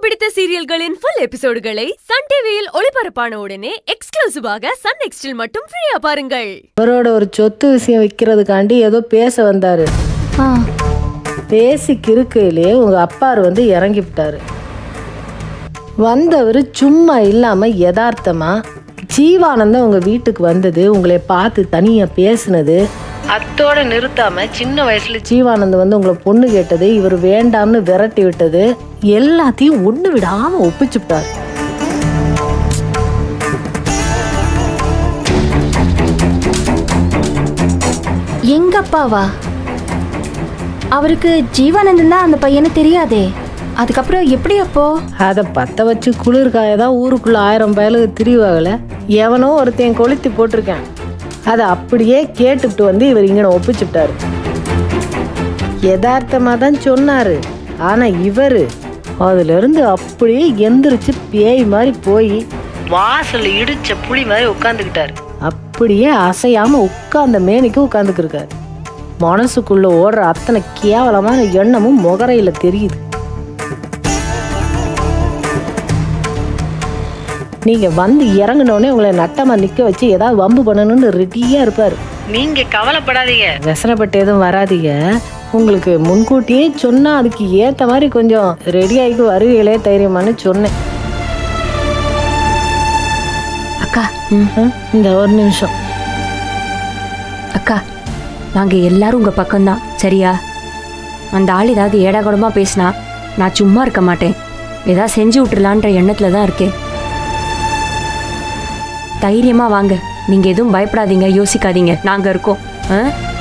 பிடித்த சீரியல்களின் full எபிசோடுகளை Sun டிவியில் ஒளிபரப்பான உடனே எக்ஸ்க்ளூசிவாக சன் நெக்ஸ்டில் மட்டும் ஃப்ரீயா பாருங்கள் அவரோட ஒரு சொத்து விஷயம் விற்கிறதுக்காண்டி ஏதோ பேச வந்தாரு ஆ பேசி கிறுக்கையிலே உங்க அப்பார் வந்து இறங்கி விட்டாரு வந்தவர் சும்மா இல்லாம யதார்த்தமா ஜீவானந்தம் உங்க வீட்டுக்கு வந்தது உங்களை பார்த்து தனியா பேசுனது அத்தோட நிறுத்தாம சின்ன வயசுல ஜீவானந்தம் வந்து உங்களை பொண்ணு கேட்டது இவர் வேண்டாம்னு விரட்டி விட்டது எல்லாத்தையும் ஒண்ணு விடாம ஒப்பிச்சுட்டாரு எங்க அப்பாவா அவருக்கு ஜீவானந்தன் தான் அந்த பையனு தெரியாதே அதுக்கப்புறம் எப்படி அப்போ அதை பத்த வச்சு குளிர்காய தான் ஊருக்குள்ள ஆயிரம் பயலுக்கு திரிவாகல எவனோ ஒருத்தன் கொளுத்தி போட்டிருக்கான் அதை அப்படியே கேட்டுட்டு வந்து இவர் இங்கே ஒப்பிச்சுட்டாரு யதார்த்தமாக தான் சொன்னாரு ஆனா இவரு அதுல இருந்து அப்படியே எந்திரிச்சு பேய் மாதிரி போய் வாசல்ல இடிச்ச புளி மாதிரி உட்காந்துக்கிட்டாரு அப்படியே அசையாம உட்கார்ந்த மேனிக்கு உட்காந்துக்கிருக்காரு மனசுக்குள்ள ஓடுற அத்தனை கேவலமான எண்ணமும் முகரையில தெரியுது நீங்க வந்து இறங்கினோடனே உங்களை நட்டமா நிக்க வச்சு ஏதாவது வம்பு பண்ணணும்னு ரெடியா இருப்பாரு நீங்க கவலைப்படாதீங்க விசனப்பட்டு எதுவும் வராதீங்க உங்களுக்கு முன்கூட்டியே சொன்னா அதுக்கு ஏத்த மாதிரி கொஞ்சம் ரெடி ஆகிக்கு வருவீங்களே தைரியமான்னு சொன்னேன் அக்கா ம், இந்த ஒரு நிமிஷம் அக்கா நாங்க எல்லாரும் உங்க பக்கம்தான் சரியா அந்த ஆள் ஏதாவது ஏடாகுடமா பேசினா நான் சும்மா இருக்க மாட்டேன் ஏதாவது செஞ்சு விட்டுறலான்ற எண்ணத்துல தான் இருக்கேன் தைரியமா வாங்க நீங்க எதுவும் பயப்படாதீங்க யோசிக்காதீங்க நாங்க இருக்கோம் ஆ